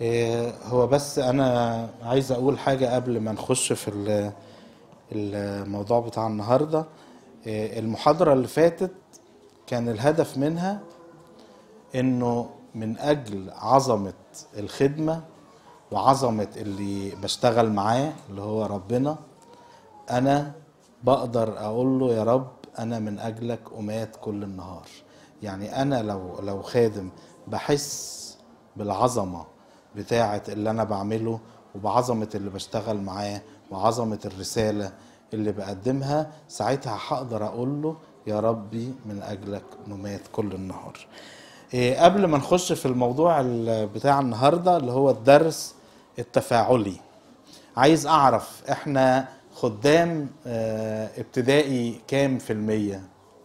إيه، هو بس انا عايز اقول حاجه قبل ما نخش في ال- الموضوع بتاع النهارده إيه، المحاضره اللي فاتت كان الهدف منها انه من اجل عظمه الخدمه وعظمه اللي بشتغل معاه اللي هو ربنا انا بقدر اقول له يا رب انا من اجلك امات كل النهار يعني انا لو لو خادم بحس بالعظمه بتاعه اللي انا بعمله وبعظمه اللي بشتغل معاه وعظمه الرساله اللي بقدمها ساعتها هقدر اقول له يا ربي من اجلك نمات كل النهار إيه، قبل ما نخش في الموضوع ال- بتاع النهارده اللي هو الدرس التفاعلي عايز اعرف احنا خدام آه، ابتدائي كام في المية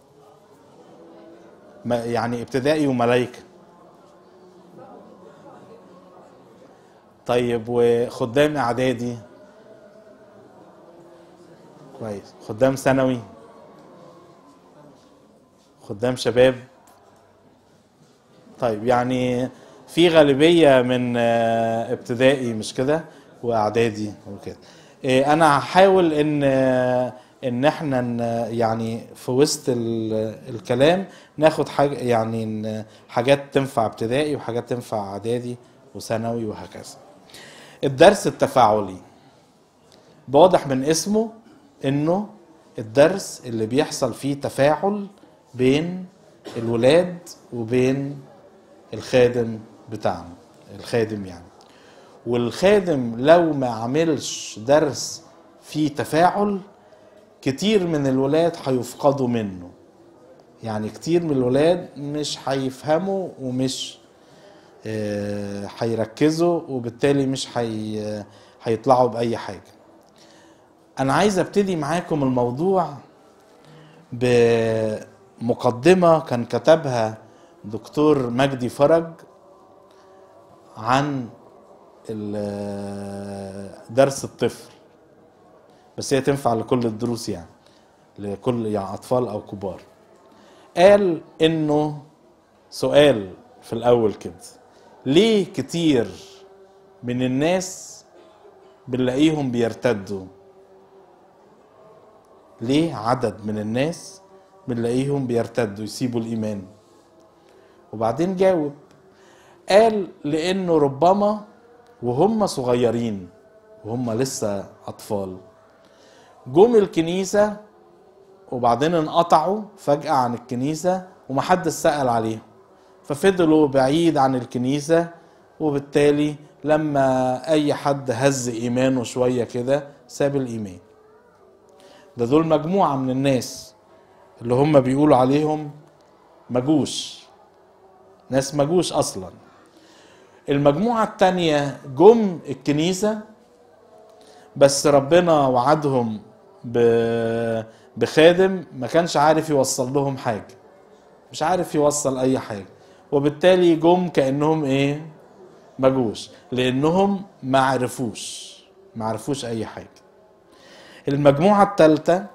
ما- يعني ابتدائي وملايكة طيب وخدام اعدادي كويس خدام ثانوي خدام شباب طيب يعني في غالبية من آه، ابتدائي مش كده واعدادي وكده إيه، انا هحاول ان آه، ان احنا ن- يعني في وسط ال- الكلام ناخد حاجة يعني ن- حاجات تنفع ابتدائي وحاجات تنفع اعدادي وثانوي وهكذا الدرس التفاعلي واضح من اسمه انه الدرس اللي بيحصل فيه تفاعل بين الولاد وبين الخادم بتاعنا الخادم يعني والخادم لو ما عملش درس فيه تفاعل كتير من الولاد هيفقدوا منه يعني كتير من الولاد مش هيفهموا ومش آه، هيركزوا وبالتالي مش هي هيطلعوا بأي حاجة أنا عايز أبتدي معاكم الموضوع بمقدمة كان كتبها دكتور مجدي فرج عن ال- درس الطفل بس هي تنفع لكل الدروس يعني لكل يعني أطفال أو كبار قال إنه سؤال في الأول كده ليه كتير من الناس بنلاقيهم بيرتدوا ليه عدد من الناس بنلاقيهم بيرتدوا يسيبوا الإيمان وبعدين جاوب قال لأنه ربما وهم صغيرين وهم لسه أطفال جم الكنيسة وبعدين انقطعوا فجأة عن الكنيسة ومحدش سأل عليهم ففضلوا بعيد عن الكنيسة وبالتالي لما أي حد هز إيمانه شوية كده ساب الإيمان ده دول مجموعة من الناس اللي هم بيقولوا عليهم مجوش ناس مجوش أصلا المجموعة التانية جم الكنيسة بس ربنا وعدهم ب- بخادم ما كانش عارف يوصل لهم حاجة مش عارف يوصل أي حاجة وبالتالي جم كأنهم إيه مجوش لأنهم ما عرفوش ما عرفوش أي حاجة المجموعة التالتة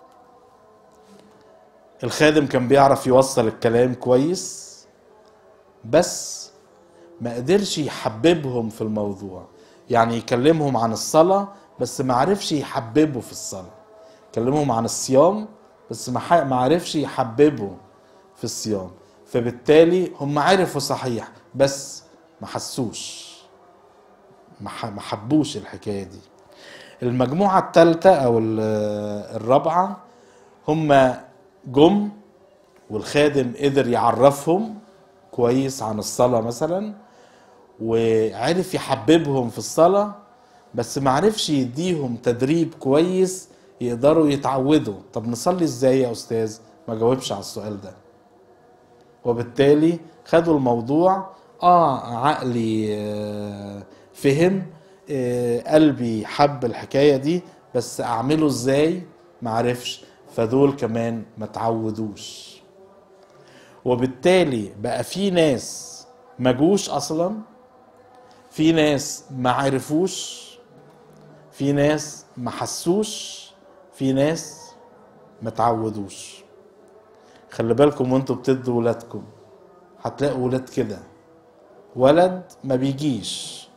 الخادم كان بيعرف يوصل الكلام كويس بس ما قدرش يحببهم في الموضوع يعني يكلمهم عن الصلاة بس ما عرفش يحببه في الصلاة كلمهم عن الصيام بس ما ح- ما عرفش يحببه في الصيام فبالتالي هم عرفوا صحيح بس ما حسوش ما ح- ما حبوش الحكاية دي المجموعة الثالثة أو ال- الرابعة هم جم والخادم قدر يعرفهم كويس عن الصلاة مثلا وعرف يحببهم في الصلاة بس ما عرفش يديهم تدريب كويس يقدروا يتعودوا طب نصلي ازاي يا استاذ ما جاوبش على السؤال ده وبالتالي خدوا الموضوع اه عقلي آه، فهم آه، قلبي حب الحكاية دي بس اعمله ازاي معرفش فدول كمان ما تعودوش وبالتالي بقى في ناس مجوش اصلا في ناس ما عرفوش في ناس ما حسوش في ناس ما تعودوش خلي بالكم وانتوا بتدوا ولادكم هتلاقوا ولاد كده ولد ما بيجيش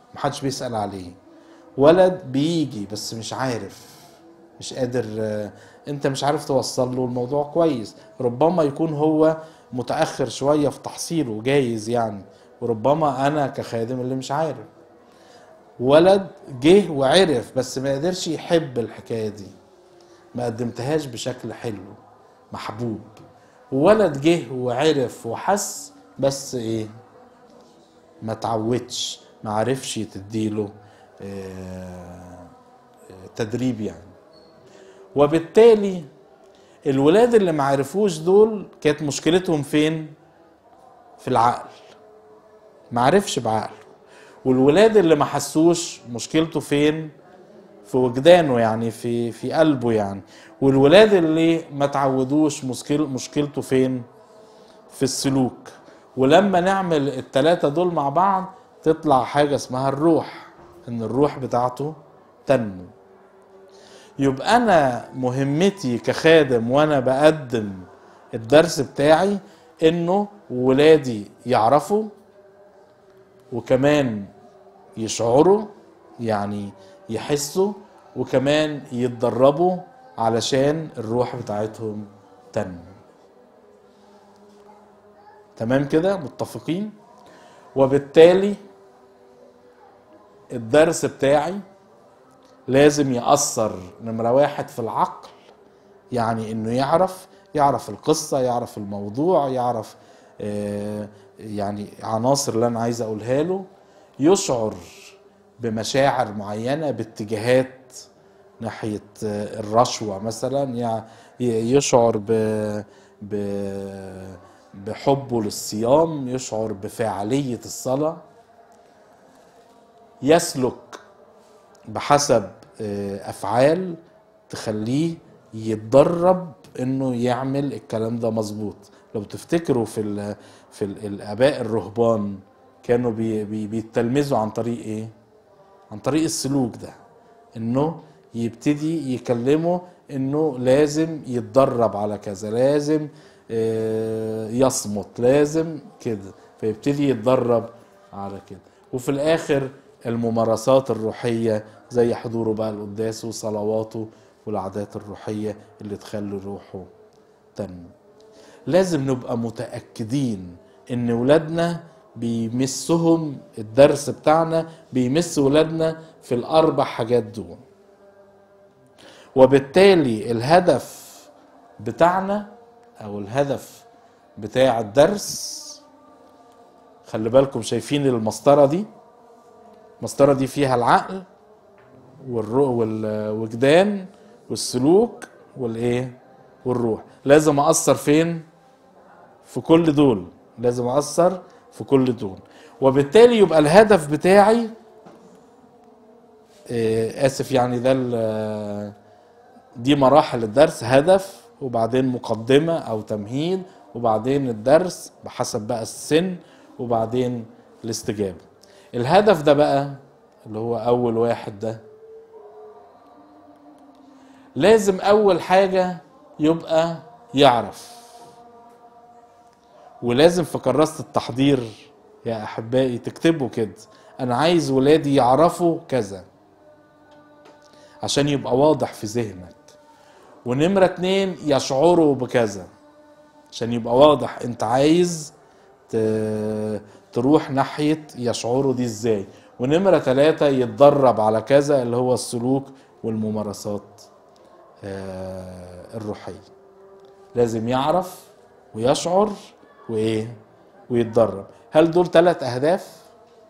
محدش بيسأل عليه ولد بيجي بس مش عارف مش قادر آه، انت مش عارف توصل له الموضوع كويس ربما يكون هو متأخر شوية في تحصيله جايز يعني وربما انا كخادم اللي مش عارف ولد جه وعرف بس ما قدرش يحب الحكاية دي ما قدمتهاش بشكل حلو محبوب ولد جه وعرف وحس بس ايه ما تعودش ما عرفش تديله آه، آه، تدريب يعني وبالتالي الولاد اللي ما عرفوش دول كانت مشكلتهم فين في العقل ما عرفش بعقله والولاد اللي ما حسوش مشكلته فين في وجدانه يعني في في قلبه يعني والولاد اللي ما تعودوش مشكل مشكلته فين في السلوك ولما نعمل التلاتة دول مع بعض تطلع حاجة اسمها الروح ان الروح بتاعته تنمو يبقى انا مهمتي كخادم وانا بقدم الدرس بتاعي انه ولادي يعرفوا وكمان يشعروا يعني يحسوا وكمان يتدربوا علشان الروح بتاعتهم تنمو تمام كده متفقين وبالتالي الدرس بتاعي لازم يأثر نمرة واحد في العقل يعني انه يعرف يعرف القصة يعرف الموضوع يعرف آه، يعني عناصر اللي انا عايز اقولها له يشعر بمشاعر معينة باتجاهات ناحية آه، الرشوة مثلا يع- ي- يشعر ب ب بحبه للصيام يشعر بفاعلية الصلاة يسلك بحسب آه، افعال تخليه يتدرب انه يعمل الكلام ده مظبوط لو تفتكروا في ال في ال الاباء الرهبان كانوا بي بي بيتلمذوا عن طريق ايه عن طريق السلوك ده انه يبتدي يكلمه انه لازم يتدرب على كذا لازم آه، يصمت لازم كده فيبتدي يتدرب على كده وفي الاخر الممارسات الروحية زي حضوره بقى القداس وصلواته والعادات الروحية اللي تخلي روحه تنمو لازم نبقى متأكدين ان ولادنا بيمسهم الدرس بتاعنا بيمس ولادنا في الاربع حاجات دول وبالتالي الهدف بتاعنا او الهدف بتاع الدرس خلي بالكم شايفين المسطرة دي المسطرة دي فيها العقل والرو والوجدان والسلوك والايه والروح لازم اثر فين في كل دول لازم اثر في كل دول وبالتالي يبقى الهدف بتاعي آه، اسف يعني ده ال- دي مراحل الدرس هدف وبعدين مقدمة او تمهيد وبعدين الدرس بحسب بقى السن وبعدين الاستجابة الهدف ده بقى اللي هو اول واحد ده لازم اول حاجة يبقى يعرف ولازم في كراسة التحضير يا احبائي تكتبوا كده انا عايز ولادي يعرفوا كذا عشان يبقى واضح في ذهنك ونمرة اتنين يشعروا بكذا عشان يبقى واضح انت عايز ت- تروح ناحية يشعروا دي ازاي ونمرة تلاتة يتدرب على كذا اللي هو السلوك والممارسات آه، الروحية لازم يعرف ويشعر وايه ويتدرب هل دول ثلاث اهداف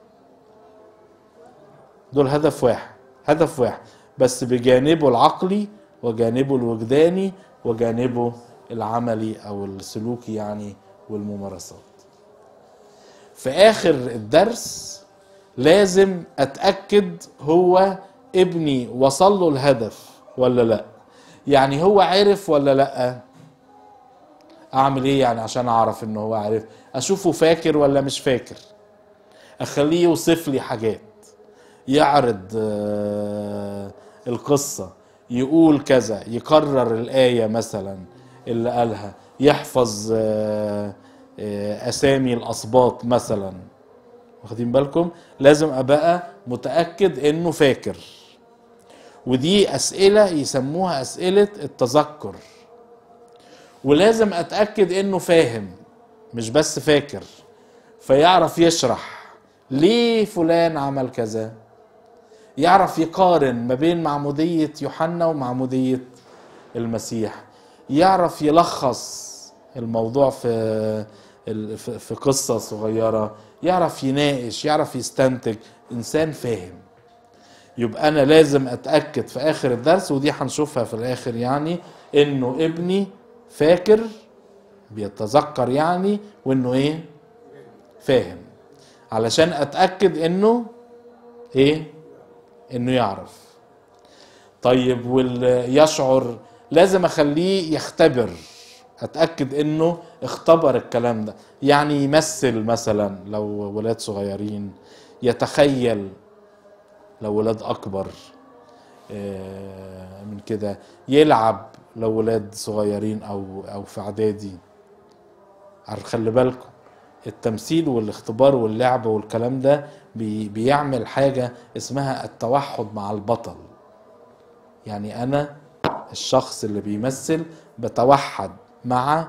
دول هدف واحد هدف واحد بس بجانبه العقلي وجانبه الوجداني وجانبه العملي او السلوكي يعني والممارسات في اخر الدرس لازم اتاكد هو ابني وصل له الهدف ولا لا يعني هو عرف ولا لا اعمل ايه يعني عشان اعرف ان هو عارف اشوفه فاكر ولا مش فاكر اخليه يوصف لي حاجات يعرض آه، القصة يقول كذا يكرر الآية مثلا اللي قالها يحفظ آه، آه، أسامي الأسباط مثلا واخدين بالكم لازم ابقى متاكد انه فاكر ودي اسئله يسموها اسئله التذكر ولازم اتاكد انه فاهم مش بس فاكر فيعرف يشرح ليه فلان عمل كذا يعرف يقارن ما بين معموديه يوحنا ومعموديه المسيح يعرف يلخص الموضوع في في قصه صغيره يعرف يناقش يعرف يستنتج انسان فاهم يبقى انا لازم اتاكد في اخر الدرس ودي هنشوفها في الاخر يعني انه ابني فاكر بيتذكر يعني وانه ايه فاهم علشان اتاكد انه ايه انه يعرف طيب واليشعر لازم اخليه يختبر اتاكد انه اختبر الكلام ده يعني يمثل مثلا لو ولاد صغيرين يتخيل لو ولاد اكبر من كده يلعب لو ولاد صغيرين او او في اعدادي خلي بالكم التمثيل والاختبار واللعب والكلام ده بي بيعمل حاجة اسمها التوحد مع البطل يعني أنا الشخص اللي بيمثل بتوحد مع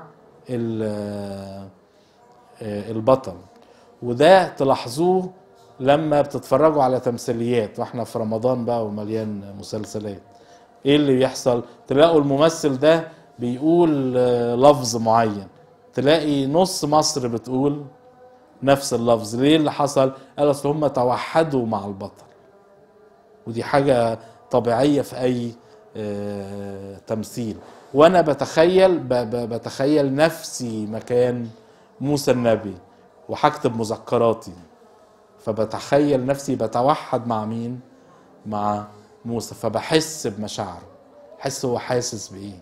البطل وده تلاحظوه لما بتتفرجوا على تمثيليات واحنا في رمضان بقى ومليان مسلسلات ايه اللي بيحصل تلاقوا الممثل ده بيقول لفظ معين تلاقي نص مصر بتقول نفس اللفظ ليه اللي حصل قال اصل هم توحدوا مع البطل ودي حاجة طبيعية في أي آه تمثيل وأنا بتخيل بتخيل نفسي مكان موسى النبي وهكتب مذكراتي فبتخيل نفسي بتوحد مع مين مع موسى فبحس بمشاعره حس هو حاسس بايه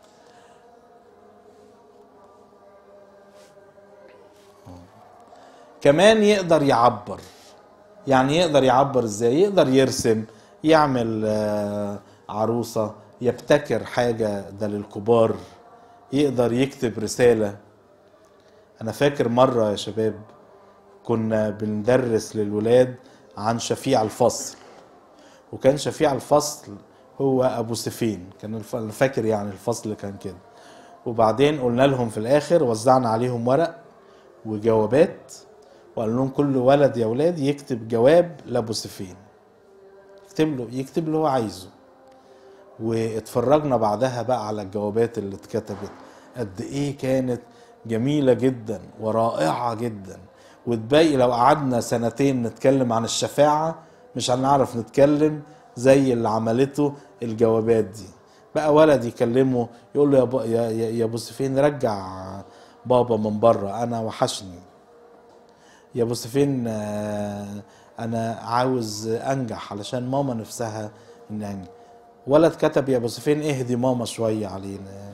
كمان يقدر يعبر يعني يقدر يعبر ازاي يقدر يرسم يعمل عروسة يبتكر حاجة ده للكبار يقدر يكتب رسالة أنا فاكر مرة يا شباب كنا بندرس للولاد عن شفيع الفصل وكان شفيع الفصل هو أبو سفين كان أنا فاكر يعني الفصل كان كده وبعدين قلنا لهم في الآخر وزعنا عليهم ورق وجوابات وقال لهم كل ولد يا ولاد يكتب جواب لابو سفين يكتب له يكتب اللي هو عايزه واتفرجنا بعدها بقى على الجوابات اللي اتكتبت قد ايه كانت جميله جدا ورائعه جدا وتبقي لو قعدنا سنتين نتكلم عن الشفاعه مش هنعرف نتكلم زي اللي عملته الجوابات دي بقى ولد يكلمه يقول له يا با يا, يا ابو سفين رجع بابا من بره انا وحشني يا ابو سفين انا عاوز انجح علشان ماما نفسها اني انجح ولد كتب يا ابو سفين اهدي ماما شويه علينا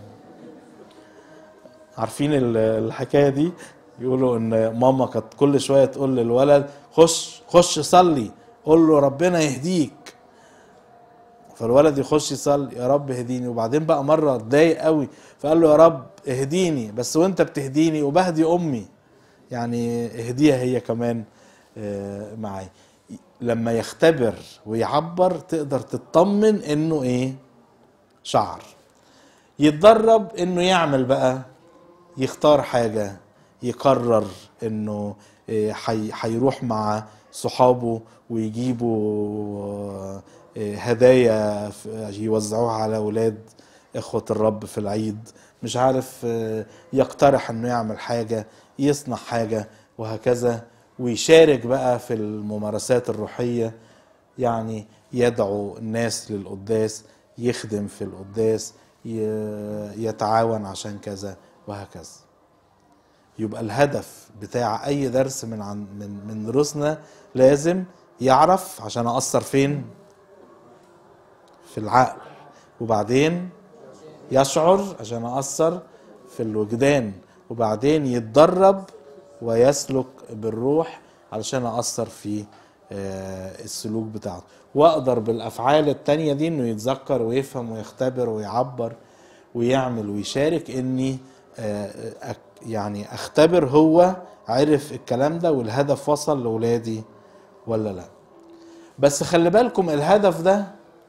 عارفين الحكايه دي يقولوا ان ماما كانت كل شويه تقول للولد خش خش صلي قول له ربنا يهديك فالولد يخش يصلي يا رب اهديني وبعدين بقى مره اتضايق قوي فقال له يا رب اهديني بس وانت بتهديني وبهدي امي يعني اهديها هي كمان معايا لما يختبر ويعبر تقدر تطمن انه ايه شعر يتدرب انه يعمل بقى يختار حاجة يقرر انه هيروح مع صحابه ويجيبوا هدايا يوزعوها على اولاد اخوة الرب في العيد مش عارف يقترح انه يعمل حاجة يصنع حاجة وهكذا ويشارك بقى في الممارسات الروحية يعني يدعو الناس للقداس يخدم في القداس يتعاون عشان كذا وهكذا يبقى الهدف بتاع اي درس من عن من من دروسنا لازم يعرف عشان اثر فين في العقل وبعدين يشعر عشان اثر في الوجدان وبعدين يتدرب ويسلك بالروح علشان اثر في السلوك بتاعته واقدر بالافعال التانية دي انه يتذكر ويفهم ويختبر ويعبر ويعمل ويشارك اني آه، أك- يعني اختبر هو عرف الكلام ده والهدف وصل لولادي ولا لا بس خلي بالكم الهدف ده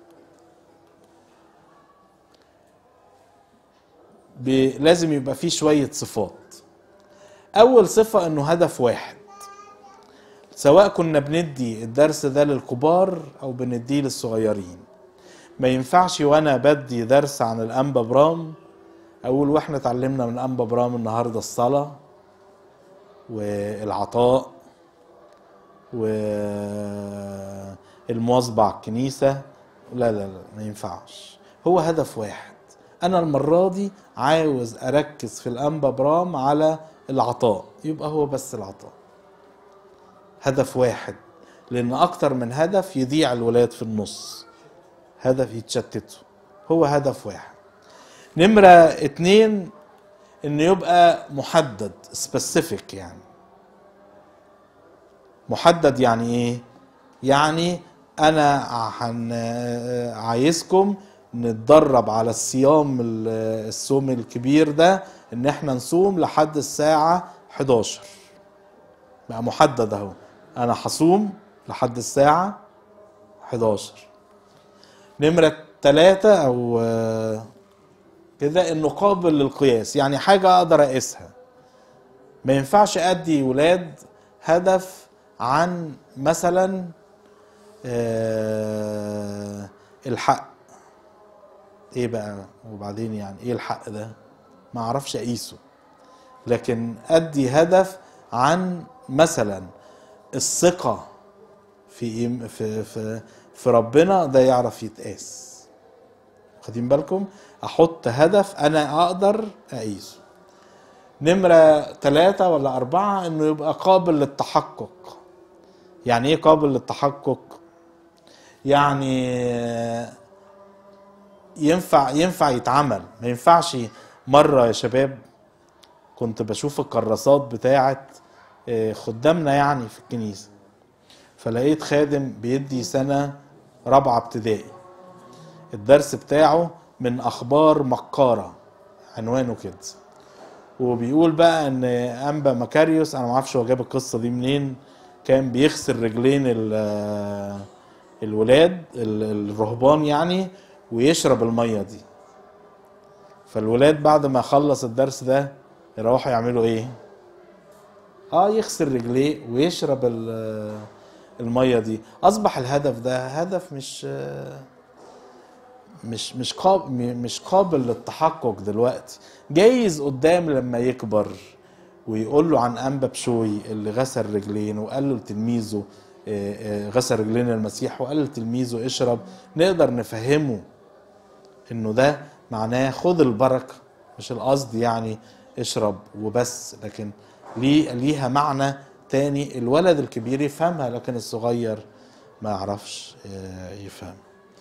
ب- لازم يبقى فيه شوية صفات أول صفة إنه هدف واحد سواء كنا بندي الدرس ده للكبار أو بنديه للصغيرين ما ينفعش وأنا بدي درس عن الأنبا برام أقول وإحنا اتعلمنا من أنبا برام النهاردة الصلاة والعطاء والمواظبة على الكنيسة لا لا لا ما ينفعش هو هدف واحد أنا المرة دي عاوز أركز في الأنبا برام على العطاء يبقى هو بس العطاء هدف واحد لأن أكتر من هدف يضيع الولاد في النص هدف يتشتتوا هو هدف واحد نمرة اتنين انه يبقى محدد سبيسيفيك يعني محدد يعني ايه يعني انا هن- عايزكم نتدرب على الصيام ال- الصوم الكبير ده ان احنا نصوم لحد الساعة 11 بقى محدد اهو انا هصوم لحد الساعة 11 نمرة ثلاثة او آه، كده انه قابل للقياس يعني حاجة اقدر اقيسها ما ينفعش ادي ولاد هدف عن مثلا آه، الحق ايه بقى وبعدين يعني ايه الحق ده ما اعرفش اقيسه لكن ادي هدف عن مثلا الثقة في إيم- في في في ربنا ده يعرف يتقاس واخدين بالكم احط هدف انا اقدر اقيسه نمرة ثلاثة ولا أربعة إنه يبقى قابل للتحقق يعني إيه قابل للتحقق؟ يعني ينفع ينفع يتعمل ما ينفعش مرة يا شباب كنت بشوف الكراسات بتاعت آه، خدامنا يعني في الكنيسة فلقيت خادم بيدي سنة رابعة ابتدائي الدرس بتاعه من أخبار مكارة عنوانه كده وبيقول بقى ان انبا مكاريوس انا ما اعرفش هو جاب القصه دي منين كان بيغسل رجلين ال- الولاد ال- الرهبان يعني ويشرب الميه دي فالولاد بعد ما خلص الدرس ده يروحوا يعملوا ايه اه يغسل رجليه ويشرب ال- الميه دي اصبح الهدف ده هدف مش مش مش قابل مش قابل للتحقق دلوقتي جايز قدام لما يكبر ويقول له عن انبا بشوي اللي غسل رجلين وقال له لتلميذه آه، آه، غسل رجلين المسيح وقال لتلميذه اشرب نقدر نفهمه انه ده معناه خد البركه مش القصد يعني اشرب وبس لكن ليه ليها معنى تاني الولد الكبير يفهمها لكن الصغير ما يعرفش آه، يفهم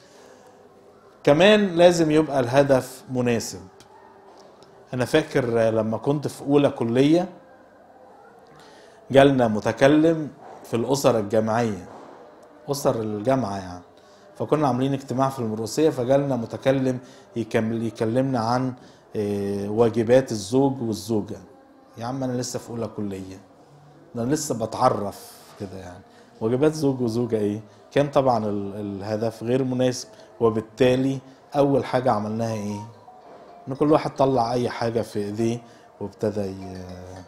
كمان لازم يبقى الهدف مناسب انا فاكر لما كنت في اولى كليه جالنا متكلم في الاسر الجامعيه اسر الجامعه يعني فكنا عاملين اجتماع في المروسيه فجالنا متكلم يكمل يكلمنا عن آه، واجبات الزوج والزوجه يا عم انا لسه في اولى كليه ده انا لسه بتعرف كده يعني واجبات زوج وزوجه ايه كان طبعا ال- الهدف غير مناسب وبالتالي اول حاجه عملناها ايه ان كل واحد طلع اي حاجه في ايديه وابتدى ي...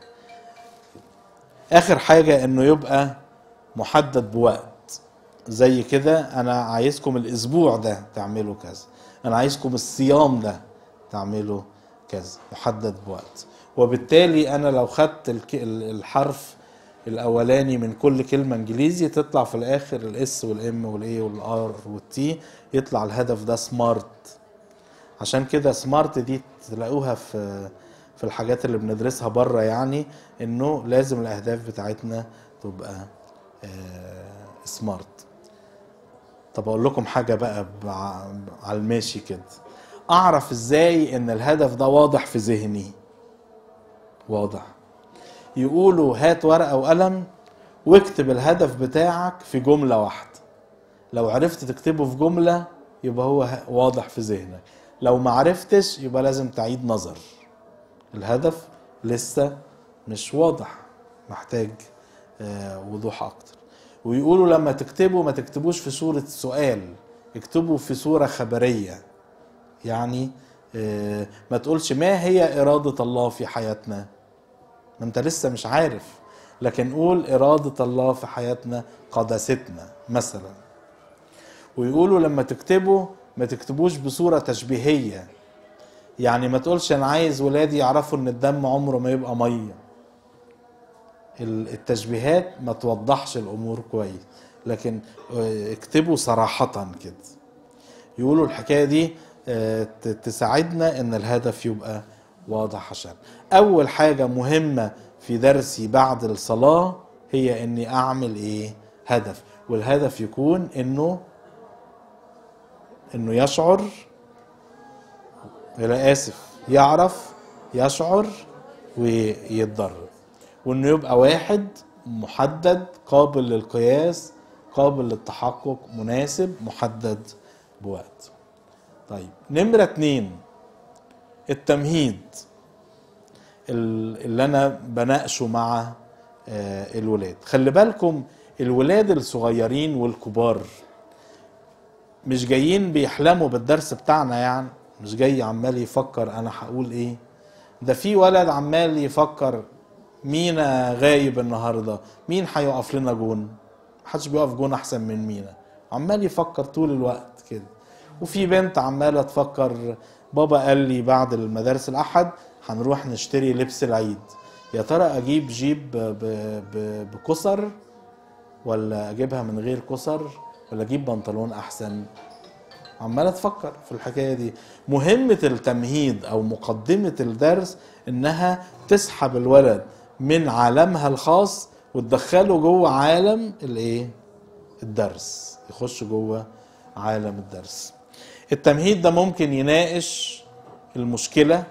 اخر حاجه انه يبقى محدد بوقت زي كده انا عايزكم الاسبوع ده تعملوا كذا انا عايزكم الصيام ده تعملوا كذا محدد بوقت وبالتالي انا لو خدت الك- ال- الحرف الاولاني من كل كلمه انجليزي تطلع في الاخر الاس والام والاي والار والتي يطلع الهدف ده سمارت عشان كده سمارت دي تلاقوها في في الحاجات اللي بندرسها بره يعني انه لازم الاهداف بتاعتنا تبقى سمارت طب اقول لكم حاجه بقى بع- على الماشي كده اعرف ازاي ان الهدف ده واضح في ذهني واضح يقولوا هات ورقه وقلم واكتب الهدف بتاعك في جمله واحده لو عرفت تكتبه في جمله يبقى هو ه- واضح في ذهنك لو ما عرفتش يبقى لازم تعيد نظر الهدف لسه مش واضح محتاج آه، وضوح اكتر ويقولوا لما تكتبوا ما تكتبوش في صورة سؤال اكتبوا في صورة خبرية يعني آه، ما تقولش ما هي إرادة الله في حياتنا ما انت لسه مش عارف لكن قول إرادة الله في حياتنا قداستنا مثلا ويقولوا لما تكتبوا ما تكتبوش بصورة تشبيهية يعني ما تقولش أنا عايز ولادي يعرفوا إن الدم عمره ما يبقى مية التشبيهات ما توضحش الأمور كويس لكن آه، اكتبوا صراحة كده يقولوا الحكاية دي آه، ت- تساعدنا ان الهدف يبقى واضح عشان اول حاجة مهمة في درسي بعد الصلاة هي اني اعمل ايه هدف والهدف يكون انه انه يشعر لا اسف يعرف يشعر ويتدرب وانه يبقى واحد محدد قابل للقياس قابل للتحقق مناسب محدد بوقت طيب نمرة اتنين التمهيد ال- اللي انا بناقشه مع آه، الولاد خلي بالكم الولاد الصغيرين والكبار مش جايين بيحلموا بالدرس بتاعنا يعني مش جاي عمال يفكر انا هقول ايه ده في ولد عمال يفكر مينا غايب النهارده مين هيقف لنا جون محدش بيقف جون احسن من مينا عمال يفكر طول الوقت كده وفي بنت عماله تفكر بابا قال لي بعد المدارس الاحد هنروح نشتري لبس العيد يا ترى اجيب جيب ب- ب- ب- بكسر ولا اجيبها من غير كسر ولا اجيب بنطلون احسن عماله تفكر في الحكايه دي مهمه التمهيد او مقدمه الدرس انها تسحب الولد من عالمها الخاص وتدخله جوه عالم الايه الدرس يخش جوه عالم الدرس التمهيد ده ممكن يناقش المشكله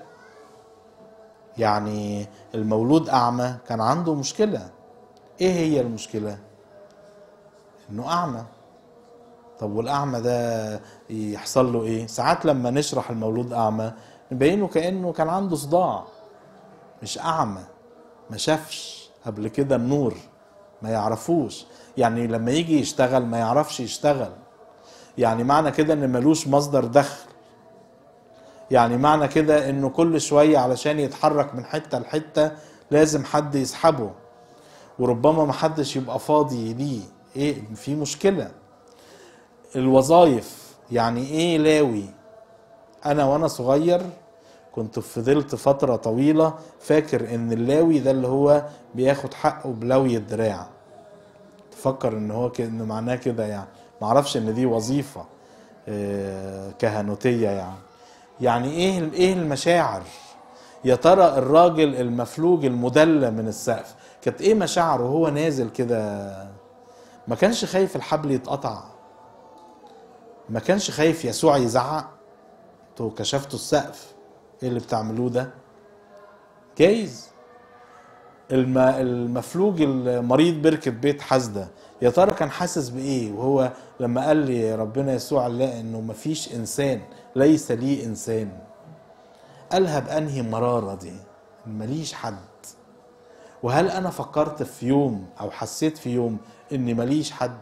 يعني المولود اعمى كان عنده مشكله ايه هي المشكله انه اعمى طب والاعمى ده يحصل له ايه ساعات لما نشرح المولود اعمى نبينه كانه كان عنده صداع مش اعمى ما شافش قبل كده النور ما يعرفوش يعني لما يجي يشتغل ما يعرفش يشتغل يعني معنى كده ان ملوش مصدر دخل يعني معنى كده انه كل شوية علشان يتحرك من حتة لحتة لازم حد يسحبه وربما محدش يبقى فاضي ليه ايه في مشكلة الوظائف يعني ايه لاوي انا وانا صغير كنت فضلت فترة طويلة فاكر ان اللاوي ده اللي هو بياخد حقه بلوي الدراع تفكر ان هو كده ان معناه كده يعني معرفش ان دي وظيفة آه، كهنوتية يعني يعني ايه ايه المشاعر يا ترى الراجل المفلوج المدلى من السقف كانت ايه مشاعره وهو نازل كده ما كانش خايف الحبل يتقطع ما كانش خايف يسوع يزعق انتوا كشفتوا السقف ايه اللي بتعملوه ده جايز الم... المفلوج المريض بركة بيت حسدة يا ترى كان حاسس بايه وهو لما قال لي ربنا يسوع لا انه مفيش انسان ليس لي انسان قالها بانهي مرارة دي ماليش حد وهل انا فكرت في يوم او حسيت في يوم اني ماليش حد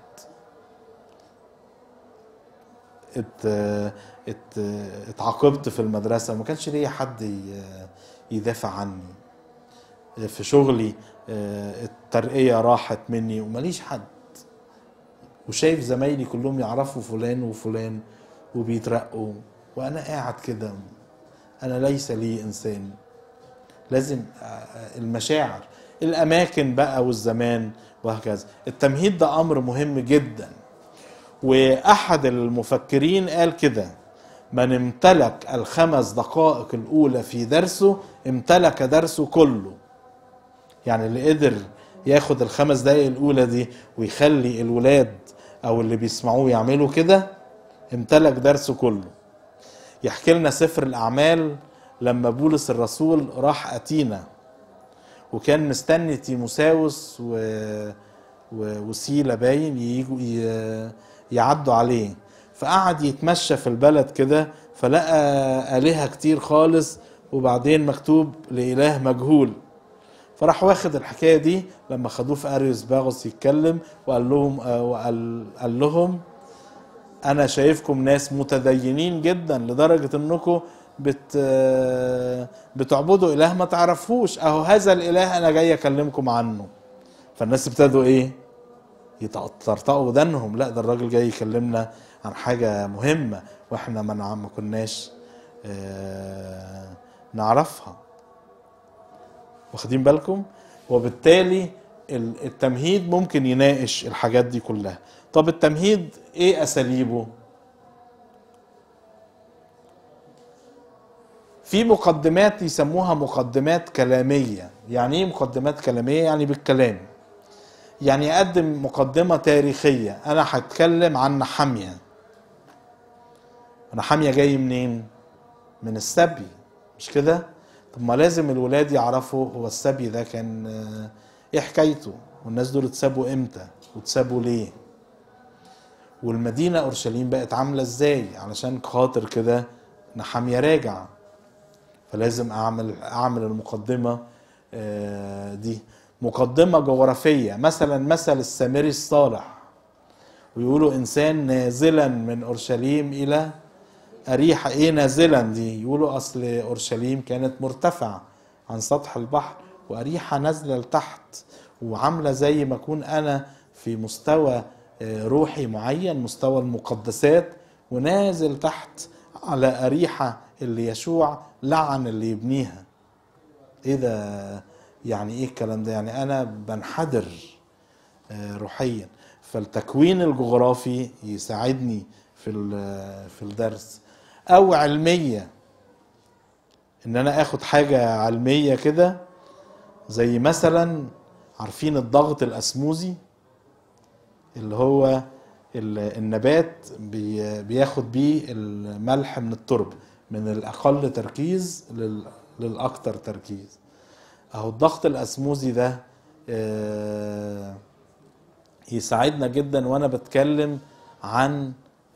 ات ات اتعاقبت في المدرسة ما كانش ليا حد ي- يدافع عني في شغلي اه، الترقية راحت مني وماليش حد وشايف زمايلي كلهم يعرفوا فلان وفلان وبيترقوا وانا قاعد كده انا ليس لي انسان لازم اه، المشاعر الاماكن بقى والزمان وهكذا التمهيد ده امر مهم جدا واحد المفكرين قال كده من امتلك الخمس دقائق الاولى في درسه امتلك درسه كله يعني اللي قدر ياخد الخمس دقايق الاولى دي ويخلي الولاد او اللي بيسمعوه يعملوا كده امتلك درسه كله يحكي لنا سفر الاعمال لما بولس الرسول راح اتينا وكان مستني تيموساوس و... و... وسيلا باين ييجوا ي... يعدوا عليه فقعد يتمشى في البلد كده فلقى آلهة كتير خالص وبعدين مكتوب لإله مجهول فراح واخد الحكايه دي لما خدوه في اريوس باغوس يتكلم وقال لهم آه، وقال قال لهم انا شايفكم ناس متدينين جدا لدرجه انكم بت آه، بتعبدوا اله ما تعرفوش اهو هذا الاله انا جاي اكلمكم عنه فالناس ابتدوا ايه يطرطقوا ودانهم لا ده الراجل جاي يكلمنا عن حاجه مهمه واحنا ما نع- ما كناش آه، نعرفها واخدين بالكم وبالتالي ال- التمهيد ممكن يناقش الحاجات دي كلها طب التمهيد ايه اساليبه في مقدمات يسموها مقدمات كلامية يعني ايه مقدمات كلامية يعني بالكلام يعني اقدم مقدمة تاريخية انا هتكلم عن نحامية نحامية جاي منين من السبي مش كده طب ما لازم الولاد يعرفوا هو السبي ده كان آه، ايه حكايته والناس دول اتسابوا امتى واتسابوا ليه والمدينة أورشليم بقت عاملة ازاي علشان خاطر كده نحامية راجع فلازم أعمل أعمل المقدمة آه، دي مقدمة جغرافية مثلا مثل السامري الصالح ويقولوا إنسان نازلا من أورشليم إلى أريحة إيه نازلا دي يقولوا أصل أورشليم كانت مرتفعة عن سطح البحر وأريحة نازلة لتحت وعاملة زي ما أكون أنا في مستوى آه، روحي معين مستوى المقدسات ونازل تحت على أريحة اللي يشوع لعن اللي يبنيها ايه ده يعني ايه الكلام ده يعني انا بنحدر آه، روحيا فالتكوين الجغرافي يساعدني في ال- في الدرس او علميه ان انا اخد حاجه علميه كده زي مثلا عارفين الضغط الاسموزي اللي هو ال- النبات بي- بياخد بيه الملح من التربه من الاقل تركيز لل- للاكثر تركيز اهو الضغط الاسموزي ده آه، يساعدنا جدا وانا بتكلم عن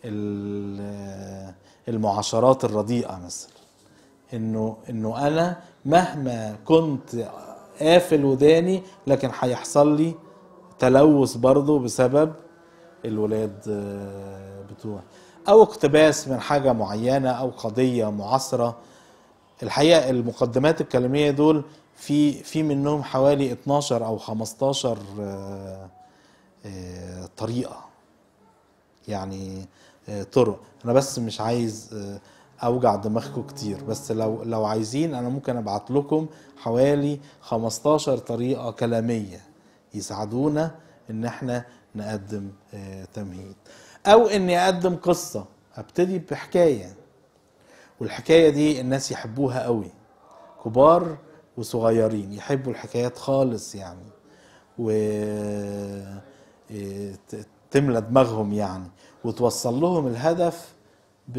ال- المعاشرات الرديئه مثلا انه انه انا مهما كنت قافل وداني لكن هيحصل لي تلوث برضه بسبب الولاد آه، بتوع او اقتباس من حاجه معينه او قضيه معاصره الحقيقه المقدمات الكلاميه دول في في منهم حوالي 12 او 15 آه، آه، طريقه يعني آه، طرق انا بس مش عايز آه، اوجع دماغكم كتير بس لو لو عايزين انا ممكن ابعت لكم حوالي 15 طريقه كلاميه يساعدونا ان احنا نقدم آه، تمهيد او اني اقدم قصه ابتدي بحكايه والحكايه دي الناس يحبوها قوي كبار وصغيرين يحبوا الحكايات خالص يعني و إيه، ت- تملى دماغهم يعني وتوصل لهم الهدف ب...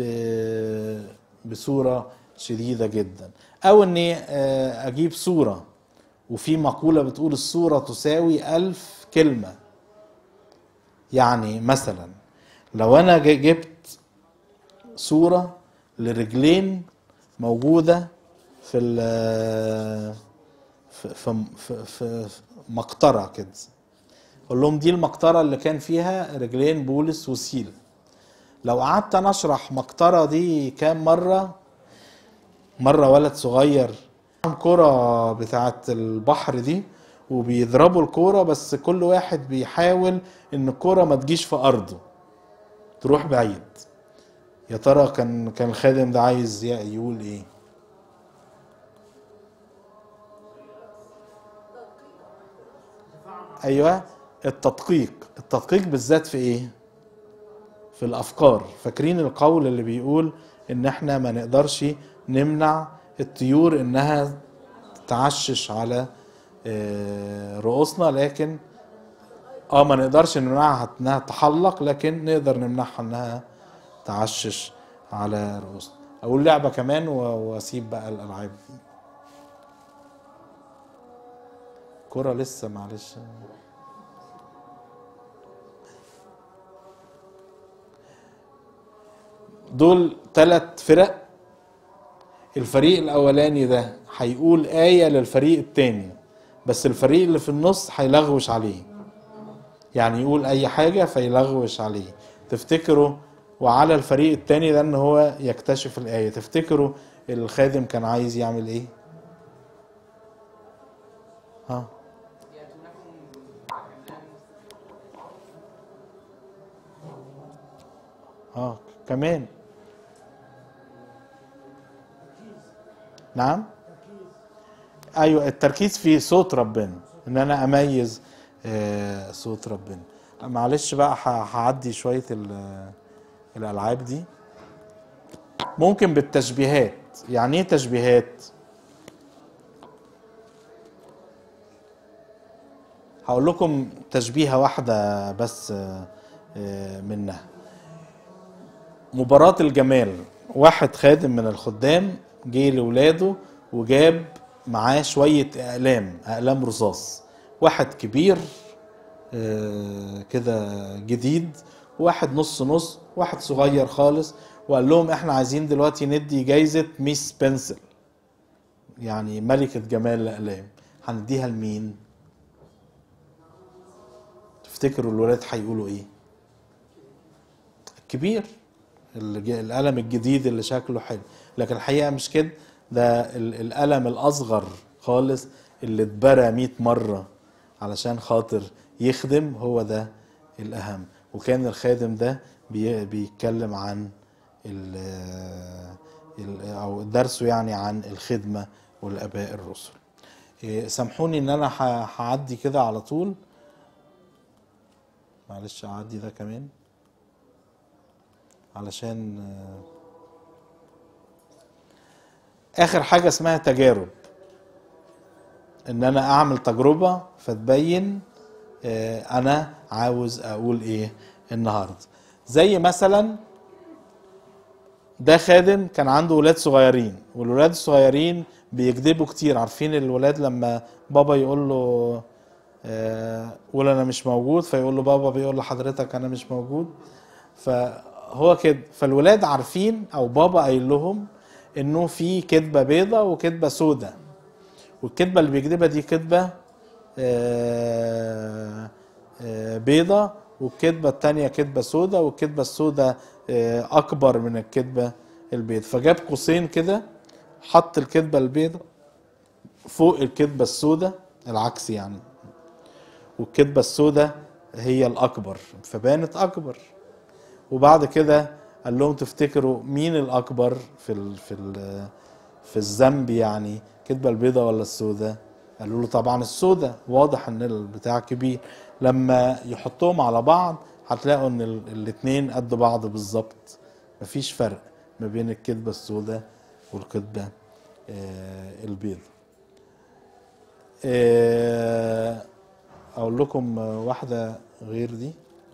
بصورة شديدة جدا او اني آه، اجيب صورة وفي مقولة بتقول الصورة تساوي ألف كلمة يعني مثلا لو انا ج- جبت صورة لرجلين موجودة في ال في في في, في في مقطرة كده اقول لهم دي المقطرة اللي كان فيها رجلين بولس وسيلة لو قعدت انا اشرح مقطرة دي كام مرة مرة ولد صغير كرة بتاعت البحر دي وبيضربوا الكورة بس كل واحد بيحاول ان الكورة ما تجيش في ارضه تروح بعيد يا ترى كان كان الخادم ده عايز ي- يقول ايه ايوه التدقيق التدقيق بالذات في ايه في الافكار فاكرين القول اللي بيقول ان احنا ما نقدرش نمنع الطيور انها تعشش على آه، رؤوسنا لكن اه ما نقدرش نمنعها انها تحلق لكن نقدر نمنعها انها تعشش على رؤوسنا اقول لعبه كمان و- واسيب بقى الالعاب كرة لسه معلش دول ثلاث فرق الفريق الاولاني ده هيقول آية للفريق التاني بس الفريق اللي في النص هيلغوش عليه يعني يقول اي حاجة فيلغوش عليه تفتكروا وعلى الفريق التاني ده ان هو يكتشف الآية تفتكروا الخادم كان عايز يعمل ايه ها اه كمان نعم ايوه التركيز في صوت ربنا ان انا اميز آه، صوت ربنا معلش بقى ه- هعدي شويه ال- الالعاب دي ممكن بالتشبيهات يعني ايه تشبيهات هقول لكم تشبيهه واحده بس آه، آه، منها مباراة الجمال واحد خادم من الخدام جه لولاده وجاب معاه شوية أقلام أقلام رصاص واحد كبير آه، كده جديد واحد نص نص واحد صغير خالص وقال لهم احنا عايزين دلوقتي ندي جايزة ميس بنسل يعني ملكة جمال الأقلام هنديها لمين؟ تفتكروا الولاد هيقولوا ايه؟ الكبير الج- القلم الجديد اللي شكله حلو لكن الحقيقه مش كده ده ال- القلم الاصغر خالص اللي اتبرى 100 مره علشان خاطر يخدم هو ده الاهم وكان الخادم ده بي- بيتكلم عن ال ال- او درسه يعني عن الخدمه والاباء الرسل إيه، سامحوني ان انا ه- هعدي كده على طول معلش اعدي ده كمان علشان آه، اخر حاجه اسمها تجارب ان انا اعمل تجربه فتبين آه، انا عاوز اقول ايه النهارده زي مثلا ده خادم كان عنده ولاد صغيرين والولاد الصغيرين بيكذبوا كتير عارفين الولاد لما بابا يقول له آه، قول انا مش موجود فيقول له بابا بيقول لحضرتك انا مش موجود فهو كده فالولاد عارفين او بابا قايل لهم انه في كذبه بيضه وكذبه سودة والكذبه اللي بيكذبها دي كذبه آه، آه، بيضه والكذبه التانية كذبه سودة والكذبه السودة آه، اكبر من الكذبه البيض فجاب قوسين كده حط الكذبه البيضه فوق الكذبه السودة العكس يعني والكذبه السوداء هي الاكبر فبانت اكبر وبعد كده قال لهم تفتكروا مين الاكبر في ال في ال في الذنب يعني الكذبه البيضاء ولا السوداء قالوا له طبعا السوداء واضح ان البتاع كبير لما يحطوهم على بعض هتلاقوا ان ال- الاتنين قد بعض بالظبط مفيش فرق ما بين الكذبه السوداء والكذبه آه، البيضاء آه، اقول لكم واحده غير دي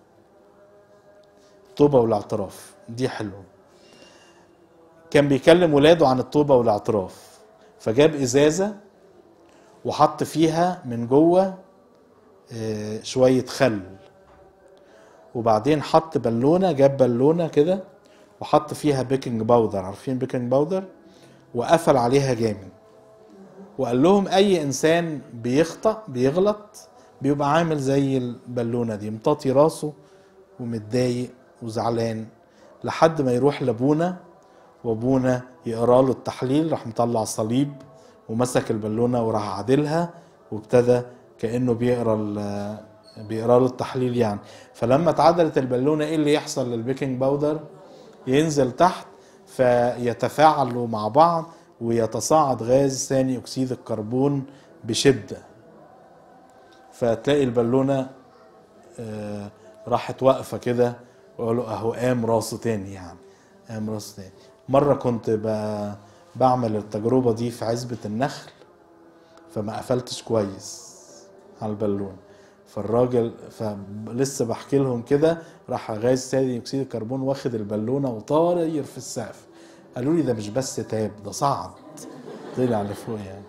التوبه والاعتراف دي حلوه كان بيكلم ولاده عن التوبه والاعتراف فجاب ازازه وحط فيها من جوه آه، شويه خل وبعدين حط بالونه جاب بالونه كده وحط فيها بيكنج باودر عارفين بيكنج باودر وقفل عليها جامد وقال لهم اي انسان بيخطأ بيغلط بيبقى عامل زي البالونه دي مطاطي راسه ومتضايق وزعلان لحد ما يروح لابونا وابونا يقرا له التحليل راح مطلع صليب ومسك البالونه وراح عادلها وابتدى كانه بيقرا ال- بيقرا له التحليل يعني فلما اتعدلت البالونه ايه اللي يحصل للبيكنج باودر ينزل تحت فيتفاعلوا مع بعض ويتصاعد غاز ثاني اكسيد الكربون بشده فتلاقي البالونه آه، راحت واقفه كده وقالوا اهو قام راسه تاني يعني قام راسه تاني مره كنت ب- بعمل التجربه دي في عزبه النخل فما قفلتش كويس على البالون فالراجل فلسه بحكي لهم كده راح غاز ثاني اكسيد الكربون واخد البالونه وطاير في السقف قالوا لي ده مش بس تاب ده صعد طلع لفوق يعني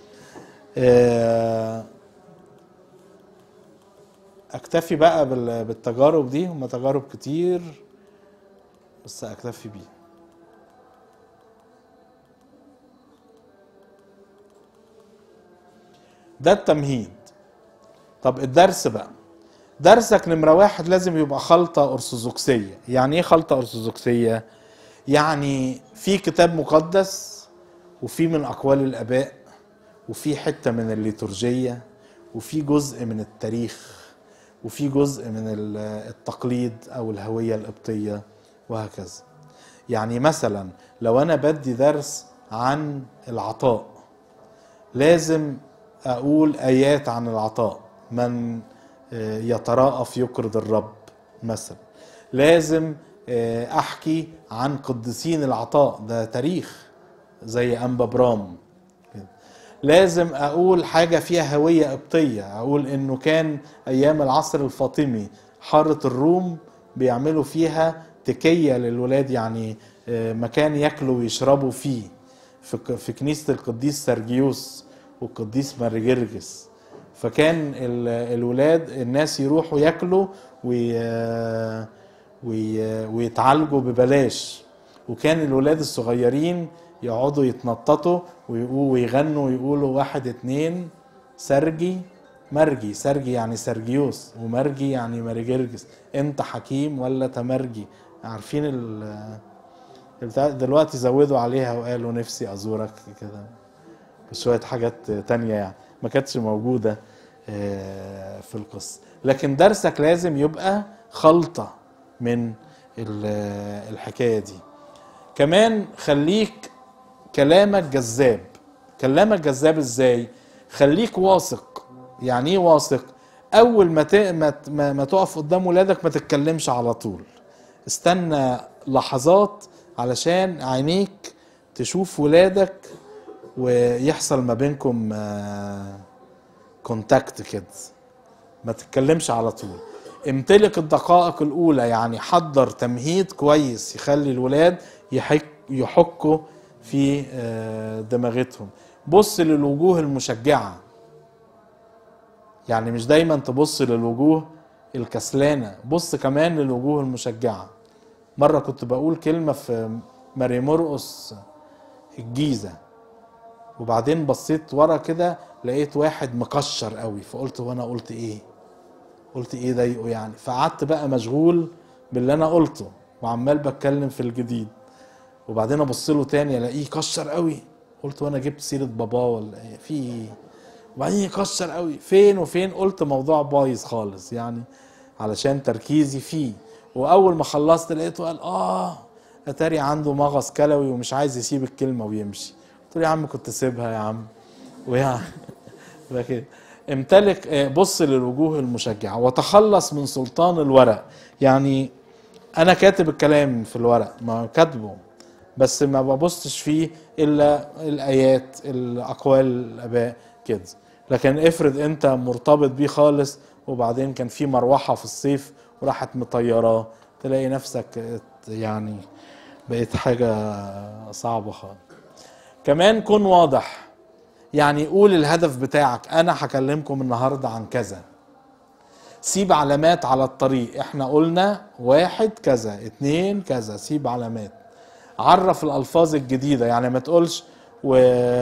آه، اكتفي بقى بال- بالتجارب دي هم تجارب كتير بس اكتفي بيه ده التمهيد طب الدرس بقى درسك نمرة واحد لازم يبقى خلطة أرثوذكسية يعني إيه خلطة أرثوذكسية؟ يعني في كتاب مقدس وفي من أقوال الآباء وفي حتة من الليتورجية وفي جزء من التاريخ وفي جزء من ال- التقليد أو الهوية القبطية وهكذا يعني مثلا لو أنا بدي درس عن العطاء لازم أقول آيات عن العطاء من آه، يتراءف يقرض الرب مثلا لازم آه، أحكي عن قديسين العطاء ده تاريخ زي أنبا برام لازم اقول حاجه فيها هويه قبطيه اقول انه كان ايام العصر الفاطمي حاره الروم بيعملوا فيها تكيه للولاد يعني آه، مكان ياكلوا ويشربوا فيه في ك- في كنيسه القديس سرجيوس والقديس مارجرجس فكان ال- الولاد الناس يروحوا ياكلوا وي وي ويتعالجوا ببلاش وكان الولاد الصغيرين يقعدوا يتنططوا ويقولوا ويغنوا ويقولوا واحد اتنين سرجي مرجي سرجي يعني سرجيوس ومرجي يعني مارجرجس انت حكيم ولا تمرجي عارفين ال البتاع- دلوقتي زودوا عليها وقالوا نفسي ازورك كده بشوية حاجات تانية يعني ما كانتش موجودة آه، في القصة لكن درسك لازم يبقى خلطة من ال- الحكاية دي كمان خليك كلامك جذاب كلامك جذاب ازاي خليك واثق يعني ايه واثق اول ما ت... ما... ت- ما... ما تقف قدام ولادك ما تتكلمش على طول استنى لحظات علشان عينيك تشوف ولادك ويحصل ما بينكم كونتاكت كده ما تتكلمش على طول امتلك الدقائق الاولى يعني حضر تمهيد كويس يخلي الولاد يحك يحكوا في آه، دماغتهم بص للوجوه المشجعه يعني مش دايما تبص للوجوه الكسلانه بص كمان للوجوه المشجعه مره كنت بقول كلمه في ماري مرقس الجيزه وبعدين بصيت ورا كده لقيت واحد مكشر قوي فقلت وانا قلت ايه قلت ايه ضايقه يعني فقعدت بقى مشغول باللي انا قلته وعمال بتكلم في الجديد وبعدين ابص له تاني الاقيه كشر قوي قلت وانا جبت سيره باباه ولا ايه في ايه وبعدين يكشر قوي فين وفين قلت موضوع بايظ خالص يعني علشان تركيزي فيه واول ما خلصت لقيته قال اه اتاري عنده مغص كلوي ومش عايز يسيب الكلمه ويمشي قلت له يا عم كنت سيبها يا عم ويعني يبقى كده امتلك آه، بص للوجوه المشجعه وتخلص من سلطان الورق يعني انا كاتب الكلام في الورق ما كاتبه بس ما ببصش فيه الا الايات الاقوال الاباء كده لكن افرض انت مرتبط بيه خالص وبعدين كان في مروحه في الصيف وراحت مطيراه تلاقي نفسك ات- يعني بقيت حاجه صعبه خالص كمان كن واضح يعني قول الهدف بتاعك انا هكلمكم النهارده عن كذا سيب علامات على الطريق احنا قلنا واحد كذا اتنين كذا سيب علامات عرف الالفاظ الجديده يعني ما تقولش و...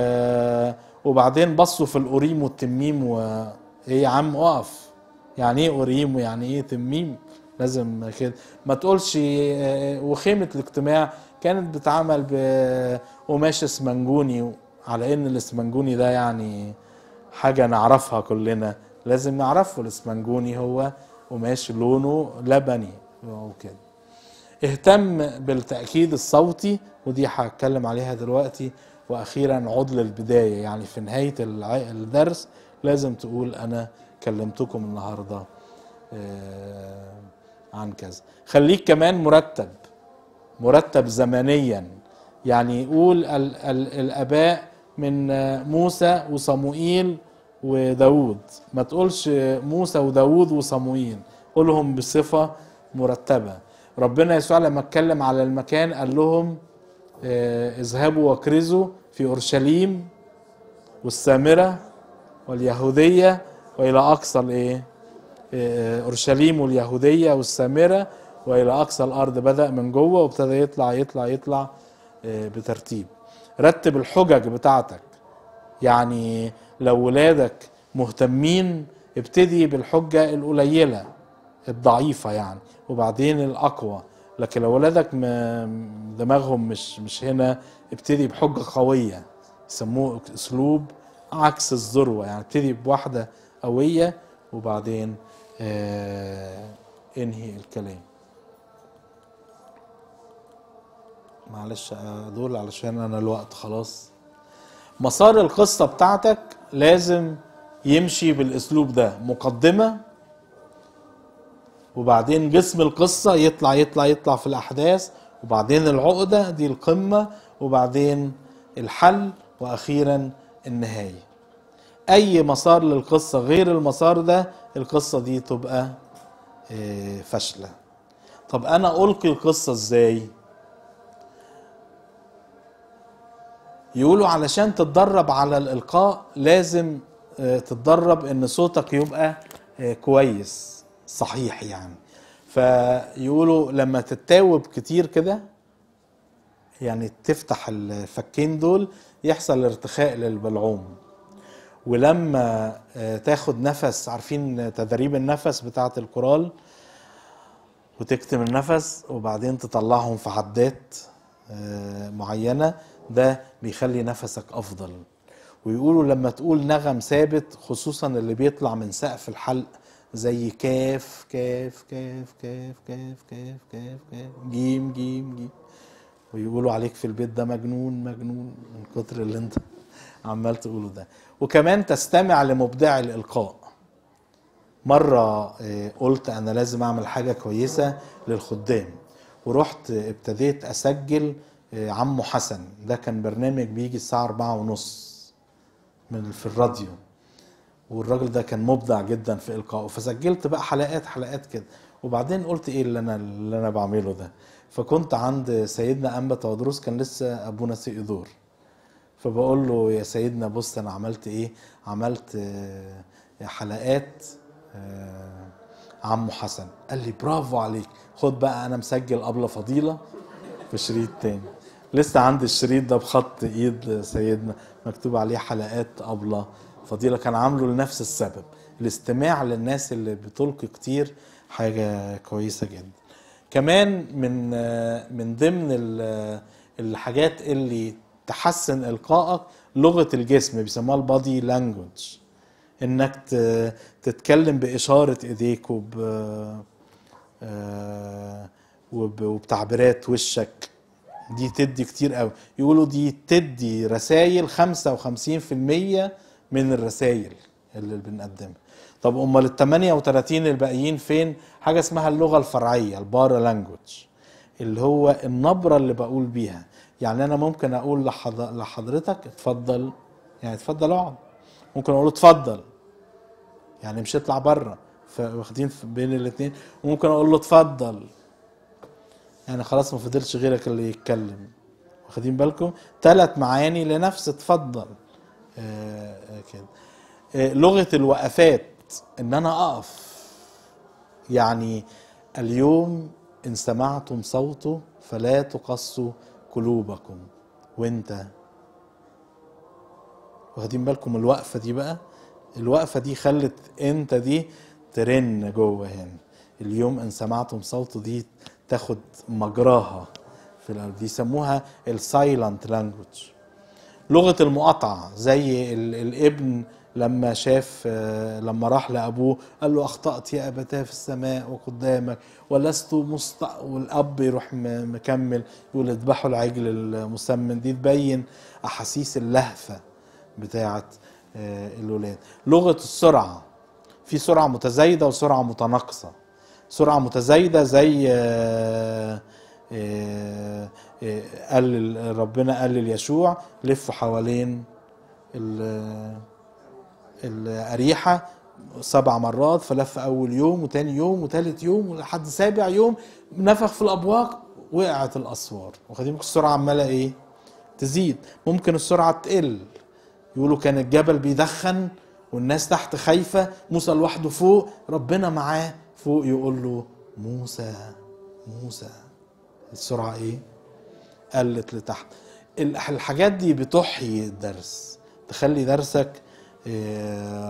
وبعدين بصوا في الأوريم والتميم و ايه يا عم اقف يعني ايه أوريم ويعني ايه تميم لازم كده ما تقولش آه، وخيمة الاجتماع كانت بتعمل بقماش اسمنجوني على ان الاسمنجوني ده يعني حاجة نعرفها كلنا لازم نعرفه الاسمنجوني هو قماش لونه لبني وكده اهتم بالتأكيد الصوتي ودي هتكلم عليها دلوقتي وأخيرا عضل البداية يعني في نهاية الع- الدرس لازم تقول أنا كلمتكم النهاردة آه، عن كذا خليك كمان مرتب مرتب زمنيا يعني يقول ال ال الآباء من آه، موسى وصموئيل وداود ما تقولش موسى وداود وصموئيل قولهم بصفة مرتبة ربنا يسوع لما اتكلم على المكان قال لهم آه، اذهبوا واكرزوا في اورشليم والسامره واليهوديه والى اقصى الايه آه، اورشليم واليهوديه والسامره والى اقصى الارض بدا من جوه وابتدى يطلع يطلع يطلع آه، بترتيب رتب الحجج بتاعتك يعني لو ولادك مهتمين ابتدي بالحجة القليلة الضعيفة يعني وبعدين الأقوى لكن لو ولادك م- دماغهم مش مش هنا ابتدي بحجة قوية يسموه أسلوب عكس الذروة يعني ابتدي بواحدة قوية وبعدين آه انهي الكلام معلش آه، دول علشان انا الوقت خلاص مسار القصة بتاعتك لازم يمشي بالاسلوب ده مقدمة وبعدين جسم القصة يطلع يطلع يطلع في الأحداث وبعدين العقدة دي القمة وبعدين الحل وأخيرا النهاية أي مسار للقصة غير المسار ده القصة دي تبقى آه، فاشلة طب أنا ألقي القصة إزاي؟ يقولوا علشان تتدرب على الإلقاء لازم آه، تتدرب إن صوتك يبقى آه، كويس صحيح يعني فيقولوا لما تتاوب كتير كده يعني تفتح الفكين دول يحصل ارتخاء للبلعوم ولما آه، تاخد نفس عارفين تدريب النفس بتاعة الكورال وتكتم النفس وبعدين تطلعهم في عدات آه، معينة ده بيخلي نفسك أفضل ويقولوا لما تقول نغم ثابت خصوصا اللي بيطلع من سقف الحلق زي كاف كاف كاف كاف كاف كاف كاف كاف جيم جيم جيم ويقولوا عليك في البيت ده مجنون مجنون من كتر اللي انت عمال تقوله ده وكمان تستمع لمبدع الإلقاء مرة آه، قلت أنا لازم أعمل حاجة كويسة للخدام ورحت ابتديت أسجل آه، عمو حسن ده كان برنامج بيجي الساعة أربعة ونص من في الراديو والراجل ده كان مبدع جدا في إلقائه فسجلت بقى حلقات حلقات كده وبعدين قلت إيه اللي أنا اللي أنا بعمله ده فكنت عند سيدنا أنبا تودروس كان لسه أبونا سيئدور فبقول له يا سيدنا بص انا عملت ايه عملت آه، حلقات آه، عمو حسن قال لي برافو عليك خد بقى انا مسجل قبله فضيله في شريط تاني لسه عندي الشريط ده بخط ايد سيدنا مكتوب عليه حلقات قبله فضيله كان عامله لنفس السبب الاستماع للناس اللي بتلقي كتير حاجه كويسه جدا كمان من آه، من ضمن ال- الحاجات اللي تحسن القائك لغه الجسم بيسموها البادي لانجوج انك ت- تتكلم باشاره ايديك وب آه، وب- وبتعبيرات وشك دي تدي كتير قوي يقولوا دي تدي رسائل 55% من الرسائل اللي بنقدمها طب امال ال 38 الباقيين فين حاجه اسمها اللغه الفرعيه البارا لانجوج اللي هو النبره اللي بقول بيها يعني انا ممكن اقول لحض- لحضرتك اتفضل يعني اتفضل اقعد ممكن اقول اتفضل يعني مش اطلع بره فواخدين في- بين الاثنين وممكن اقول له اتفضل يعني خلاص ما فضلش غيرك اللي يتكلم واخدين بالكم ثلاث معاني لنفس اتفضل آه آه كده آه لغة الوقفات ان انا اقف يعني اليوم ان سمعتم صوته فلا تقصوا قلوبكم وانت واخدين بالكم الوقفة دي بقى الوقفة دي خلت انت دي ترن جوه هنا اليوم ان سمعتم صوته دي تاخد مجراها في القلب دي يسموها السايلنت لانجوج لغة المقاطعة زي ال- الابن لما شاف آه، لما راح لأبوه قال له أخطأت يا أبتاه في السماء وقدامك ولست مست والأب يروح م- مكمل يقول اذبحوا العجل المسمن دي تبين أحاسيس اللهفة بتاعة آه، الولاد لغة السرعة في سرعة متزايدة وسرعة متناقصة سرعة متزايدة زي آه، آه، آه، قال ال- ربنا قال ليشوع لفوا حوالين ال- الأريحة سبع مرات فلف أول يوم وتاني يوم وتالت يوم ولحد سابع يوم نفخ في الأبواق وقعت الأسوار واخدين بالكم السرعة عمالة إيه؟ تزيد ممكن السرعة تقل يقولوا كان الجبل بيدخن والناس تحت خايفة موسى لوحده فوق ربنا معاه فوق يقول له موسى موسى السرعة ايه قلت لتحت ال- الحاجات دي بتحيي الدرس تخلي درسك آه،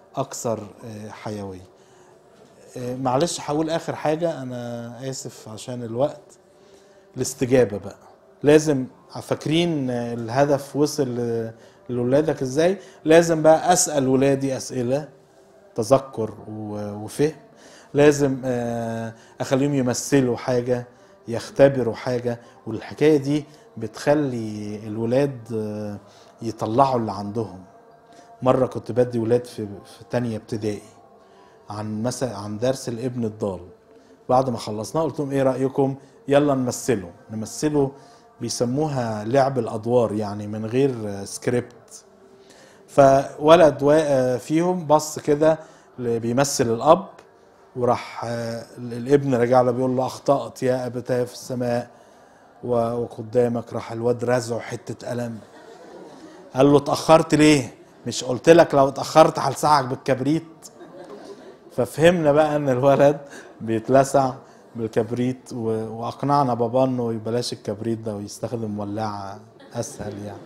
اكثر آه، حيويه آه، معلش هقول اخر حاجه انا اسف عشان الوقت الاستجابه بقى لازم فاكرين آه، الهدف وصل ل- لولادك ازاي لازم بقى اسال ولادي اسئله تذكر و- وفهم لازم آه، اخليهم يمثلوا حاجه يختبروا حاجه والحكايه دي بتخلي الولاد آه، يطلعوا اللي عندهم مره كنت بدي ولاد في في تانية ابتدائي عن مثلا عن درس الابن الضال بعد ما خلصناه قلت لهم ايه رايكم يلا نمثله نمثله بيسموها لعب الادوار يعني من غير آه، سكريبت فولد وا- فيهم بص كده ل- بيمثل الاب وراح آه، الابن رجع له بيقول له اخطات يا ابتاه في السماء و- وقدامك راح الواد رزعه حته قلم قال له اتاخرت ليه مش قلت لك لو اتاخرت هلسعك بالكبريت ففهمنا بقى ان الولد بيتلسع بالكبريت و- واقنعنا بابا انه يبلاش الكبريت ده ويستخدم ولاعه اسهل يعني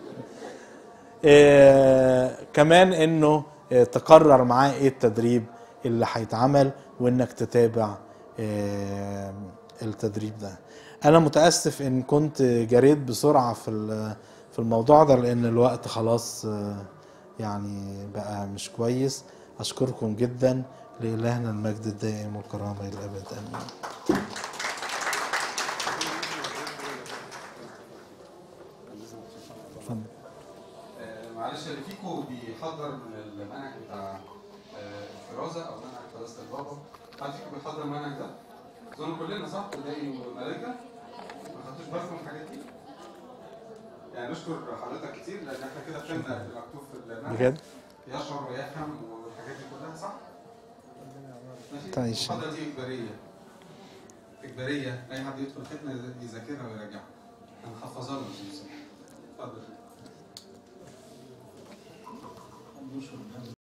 إيه كمان انه إيه تقرر معاه ايه التدريب اللي هيتعمل وانك تتابع إيه التدريب ده انا متاسف ان كنت جريت بسرعه في ال- في الموضوع ده لان الوقت خلاص آه، يعني بقى مش كويس اشكركم جدا لالهنا المجد الدائم والكرامه الى الابد امين اتفضل. آه، معلش اللي فيكم بيحضر من المنهج بتاع آه، الفرازه او منهج فرازه البابا حد فيكم بيحضر المنهج ده؟ اظن كلنا صح؟ ابتدائي وملائكه ما خدتوش بالكم من الحاجات دي؟ يعني نشكر حضرتك كتير لان احنا كده فهمنا اللي مكتوب في المنهج بجد يشعر ويفهم والحاجات دي كلها صح؟ ماشي؟ تعيش. المحاضره دي اجباريه اجباريه اي حد يدخل ختمه يذاكرها ويراجعها هنحفظها له مش هنسيبها. اتفضل